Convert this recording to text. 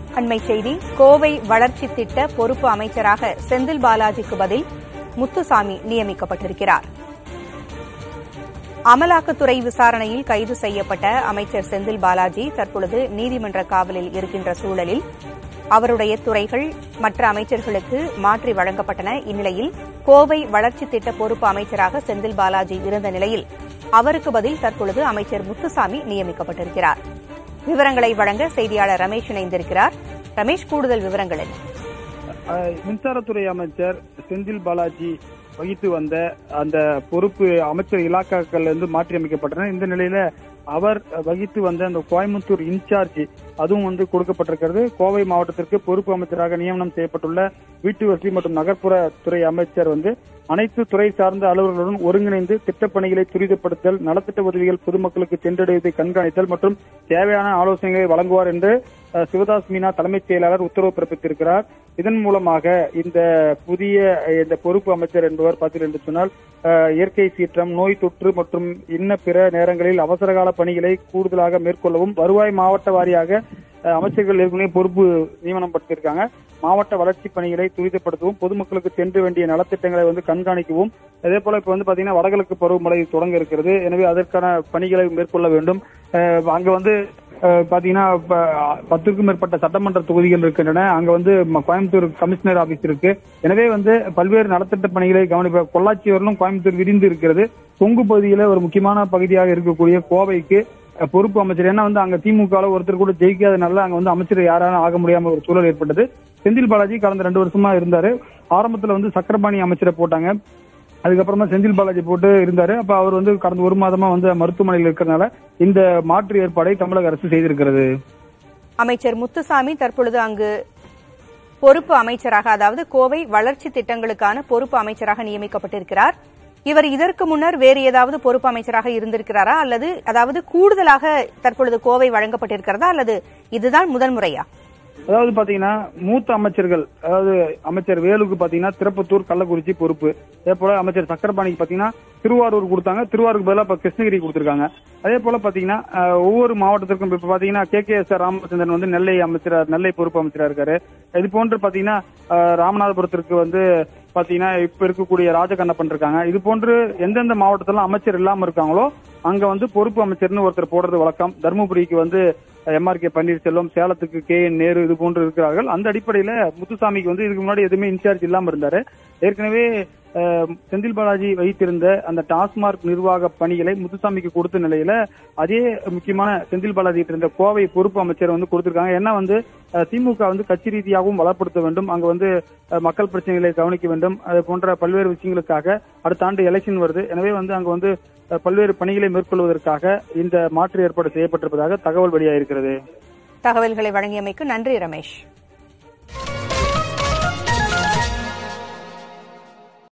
அண்மை செய்தி கோவை வளர்ச்சி திட்ட பொறுப்பு அமைச்சராக செந்தில் பாலாஜிக்கு பதில் முத்துசாமி நியமிக்கப்பட்டிருக்கிறார் அமலாக்கத்துறை விசாரணையில் கைது செய்யப்பட்ட அமைச்சர் செந்தில் பாலாஜி தற்பொழுது நீதிமன்ற காவலில் இருக்கின்ற சூழலில் அவருடைய துறைகள் மற்ற அமைச்சர்களுக்கு மாற்றி வழங்கப்பட்டன இந்நிலையில் கோவை வளர்ச்சி திட்ட பொறுப்பு அமைச்சராக செந்தில் பாலாஜி இருந்த நிலையில் அவருக்கு பதில் தற்பொழுது அமைச்சர் முத்துசாமி நியமிக்கப்பட்டிருக்கிறார் விவரங்களை வழங்க செய்தியாளர் ரமேஷ் இணைந்திருக்கிறார் ரமேஷ் கூடுதல் விவரங்கள் என்ன அஹ், மின்சாரத்துறை அமைச்சர் செந்தில் பாலாஜி வகித்து வந்த அந்த பொறுப்பு அமைச்சர் இலாக்காக்கள் இருந்து மாற்றி அமைக்கப்பட்டன இந்த நிலையில அவர் வகித்து வந்த அந்த கோயம்புத்தூர் இன்சார்ஜ் அதுவும் வந்து கொடுக்கப்பட்டிருக்கிறது கோவை மாவட்டத்திற்கு பொறுப்பு அமைச்சராக நியமனம் செய்யப்பட்டுள்ள வீட்டு வசதி மற்றும் நகர்ப்புற துறை அமைச்சர் வந்து அனைத்து துறை சார்ந்த அலுவலர்களுடன் ஒருங்கிணைந்து திட்டப்பணிகளை துரிதப்படுத்தல் நலத்திட்ட உதவிகள் பொதுமக்களுக்கு சென்றடைவதை கண்காணித்தல் மற்றும் தேவையான ஆலோசனைகளை வழங்குவார் என்று அஹ், சிவதாஸ் மீனா தலைமைச் செயலாளர் உத்தரவு பிறப்பித்திருக்கிறார் இதன் மூலமாக இந்த புதிய அஹ், இந்த பொறுப்பு அமைச்சர் என்பவர் பார்த்தீர்கள் என்று சொன்னால் அஹ், இயற்கை சீற்றம் நோய் தொற்று மற்றும் இன்ன பிற நேரங்களில் அவசரகால பணிகளை கூடுதலாக மேற்கொள்ளவும் வருவாய் மாவட்ட வாரியாக அஹ், அமைச்சர்கள் ஏற்கனவே பொறுப்பு நியமனம் படுத்தியிருக்காங்க மாவட்ட வளர்ச்சி பணிகளை துரிதப்படுத்தவும் பொதுமக்களுக்கு சென்று வேண்டிய நலத்திட்டங்களை வந்து கண்காணிக்கவும் அதே போல இப்ப வந்து பாத்தீங்கன்னா வடகிழக்கு பருவமழை தொடங்க இருக்கிறது எனவே அதற்கான பணிகளை மேற்கொள்ள வேண்டும் அஹ், அங்க வந்து அஹ், பாத்தீங்கன்னா இப்ப, பத்துக்கும் மேற்பட்ட சட்டமன்ற தொகுதிகள் இருக்கின்றன அங்க வந்து ம- கோயம்புத்தூர் கமிஷனர் ஆபீஸ் இருக்கு எனவே வந்து பல்வேறு நலத்திட்ட பணிகளை கவனிப்ப பொள்ளாச்சி வரலும் கோயம்புத்தூர் விரிந்து இருக்கிறது கொங்கு பகுதியில ஒரு முக்கியமான பகுதியாக இருக்கக்கூடிய கோவைக்கு அஹ், பொறுப்பு அமைச்சர் ஏன்னா வந்து அங்க திமுக ஒருத்தர் கூட ஜெயிக்காதனால அங்க வந்து அமைச்சர் யாராலும் ஆக முடியாம ஒரு சூழல் ஏற்பட்டது செந்தில் பாலாஜி கடந்த ரெண்டு வருஷமா இருந்தாரு ஆரம்பத்துல வந்து சக்கரபாணி அமைச்சரை போட்டாங்க அதுக்கப்புறமா செந்தில் பாலாஜி போட்டு இருந்தாரு அப்ப அவர் வந்து கடந்த ஒரு மாதமா வந்து மருத்துவமனையில் இருக்கிறதுனால இந்த மாற்று ஏற்பாடை தமிழக அரசு செய்திருக்கிறது அமைச்சர் முத்துசாமி தற்பொழுது அங்கு பொறுப்பு அமைச்சராக அதாவது கோவை வளர்ச்சி திட்டங்களுக்கான பொறுப்பு அமைச்சராக நியமிக்கப்பட்டிருக்கிறார் இவர் இதற்கு முன்னர் வேறு ஏதாவது பொறுப்பு அமைச்சராக இருந்திருக்கிறாரா அல்லது அதாவது கூடுதலாக தற்பொழுது கோவை வழங்கப்பட்டிருக்கிறதா அல்லது இதுதான் முதல் முறையா அதாவது பாத்தீங்கன்னா மூத்த அமைச்சர்கள் அதாவது அமைச்சர் வேலுக்கு பாத்தீங்கன்னா திருப்பத்தூர் கள்ளக்குறிச்சி பொறுப்பு அதே போல அமைச்சர் சக்கரபாணிக்கு பாத்தீங்கன்னா திருவாரூர் கொடுத்தாங்க திருவாரூருக்கு பதிலா இப்ப கிருஷ்ணகிரி கொடுத்திருக்காங்க அதே போல பாத்தீங்கன்னா அஹ், ஒவ்வொரு மாவட்டத்திற்கும் இப்ப பாத்தீங்கன்னா K K S R Ramachandran வந்து நெல்லை அமைச்சரா நெல்லை பொறுப்பு அமைச்சரா இருக்காரு இது போன்று பாத்தீங்கன்னா அஹ், ராமநாதபுரத்திற்கு வந்து பாத்தீங்கன்னா இப்ப இருக்கக்கூடிய ராஜகண்ணப்பன் இருக்காங்க இது போன்று எந்தெந்த மாவட்டத்துல அமைச்சர் இல்லாம இருக்காங்களோ அங்க வந்து பொறுப்பு அமைச்சர்னு ஒருத்தர் போடுறது வழக்கம் தருமபுரிக்கு வந்து எம்ஆர் கே பன்னீர்செல்வம் சேலத்துக்கு கே என் நேரு இது போன்று இருக்கிறார்கள் அந்த அடிப்படையில முத்துசாமிக்கு வந்து இதுக்கு முன்னாடி எதுவுமே இன்சார்ஜ் இல்லாம இருந்தாரு ஏற்கனவே அஹ், செந்தில் பாலாஜி வைத்திருந்த அந்த டாஸ்மார்க் நிர்வாக பணிகளை முத்துசாமிக்கு கொடுத்த நிலையில அதே முக்கியமான செந்தில் பாலாஜி இருந்த கோவை பொறுப்பு அமைச்சர் வந்து கொடுத்திருக்காங்க ஏன்னா வந்து அஹ், திமுக வந்து கட்சி ரீதியாகவும் வளப்படுத்த வேண்டும் அங்க வந்து அஹ், மக்கள் பிரச்சனைகளை கவனிக்க வேண்டும் அது போன்ற பல்வேறு விஷயங்களுக்காக அடுத்த ஆண்டு எலெக்ஷன் வருது எனவே வந்து அங்க வந்து அஹ், பல்வேறு பணிகளை மேற்கொள்வதற்காக இந்த மாற்று ஏற்பாடு செய்யப்பட்டிருப்பதாக தகவல் வெளியாயிருக்கிறது தகவல்களை வழங்கியமைக்கு நன்றி ரமேஷ்